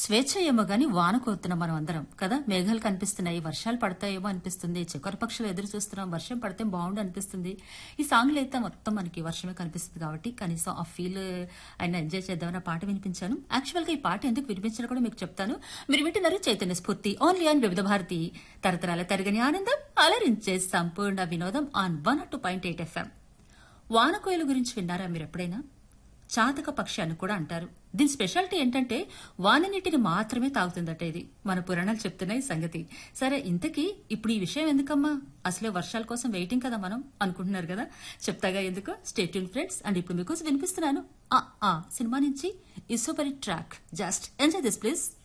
స్వేచ్ఛ ఏమో గాని వాన కోరుతున్నాం మనం అందరం కదా మేఘాలు కనిపిస్తున్నాయి వర్షాలు పడతాయేమో అనిపిస్తుంది చక్కెర పక్షులు ఎదురు చూస్తున్నాం వర్షం పడితే బాగుండు అనిపిస్తుంది ఈ సాంగ్లు అయితే మొత్తం మనకి వర్షమే కనిపిస్తుంది కాబట్టి కనీసం ఆ ఫీల్ అయినా ఎంజాయ్ చేద్దామని ఆ పాట వినిపించాను యాక్చువల్ గా ఈ పాట ఎందుకు వినిపించాలో కూడా మీకు చెప్తాను మీరు వింటున్నారు చైతన్య స్ఫూర్తి ఓన్లీ ఆన్ వివిధ భారతి తరతరాల తరగని ఆనందం అలరించే సంపూర్ణ వినోదం on one two point eight FM వానకోయల గురించి విన్నారా మీరు ఎప్పుడైనా చాతక పక్షి అని కూడా అంటారు దీని స్పెషాలిటీ ఏంటంటే వాన నీటిని మాత్రమే తాగుతుందట ఇది మన పురాణాలు చెప్తున్నాయి ఈ సంగతి సరే ఇంతకీ ఇప్పుడు ఈ విషయం ఎందుకమ్మా అసలే వర్షాల కోసం వెయిటింగ్ కదా మనం అనుకుంటున్నారు కదా చెప్తాగా ఎందుకు స్టేట్యూన్ ఫ్రెండ్స్ అండ్ ఇప్పుడు మీకోసం వినిపిస్తున్నాను ఆ ఆ సినిమా నుంచి ఇసోపరి track just enjoy this please